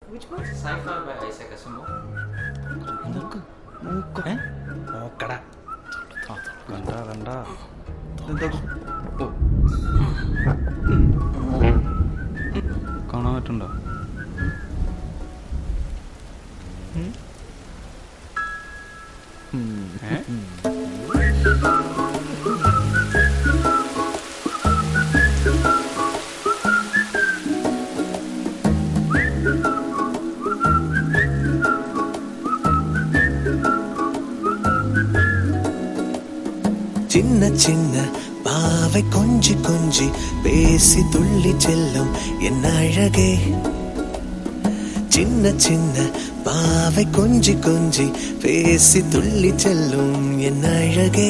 Which one? Sci-fi by Isaac Asimov. എന്തൊക്കെ നോക്കേ നോക്കടാ കണ്ട കണ്ട ഇതെന്താ ഓ കാണാൻ പറ്റണ്ടോ ഏ? சின்ன சின்ன பாவை கொஞ்சி கொஞ்சி பேசி துள்ளி செல்லும் என் அழகே சின்ன சின்ன பாவை கொஞ்சி கொஞ்சி பேசி துள்ளி செல்லும் என் அழகே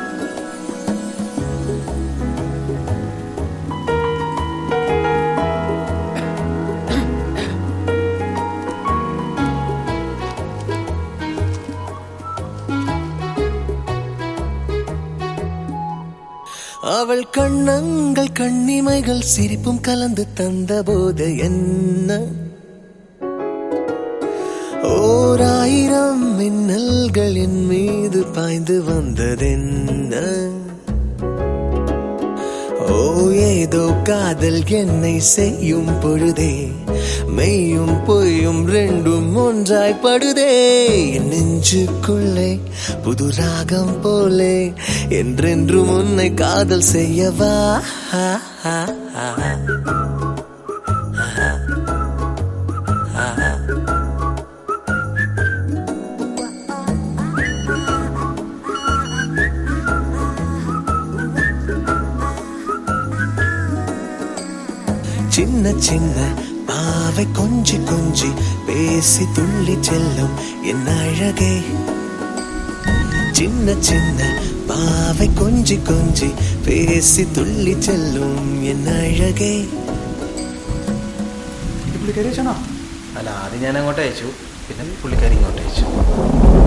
அவள் கண்ணங்கள் கண்ணிமைகள் சிரிப்பும் கலந்து தந்தபோது என்ன ஓராயிரம் மின்னல்கள் என் மீது பாய்ந்து வந்ததென்ன ஓ ஏதோ காதல் என்னை செய்யும் பொழுதே மெய்யும் பொய்யும் ரெண்டும் ஒன்றாய் படுதே என் நெஞ்சுக்குள்ளே புது ராகம் போலே என்றென்றும் உன்னை காதல் செய்யவா ஆ, ஆ, ஆ. சின்ன சின்ன பாவை கொஞ்சி கொஞ்சி பேசி துள்ளி செல்லும் என் அழகே சின்ன சின்ன பாவை கொஞ்சி கொஞ்சி பேசி തുള്ളി ചെല്ലും എൻ അഴകേ ഈ പുള്ളിക്കാരി വെച്ചാണോ അല്ല ആദ്യം ഞാൻ അങ്ങോട്ട് അയച്ചു പിന്നെ പുള്ളിക്കാരി ഇങ്ങോട്ട് അയച്ചു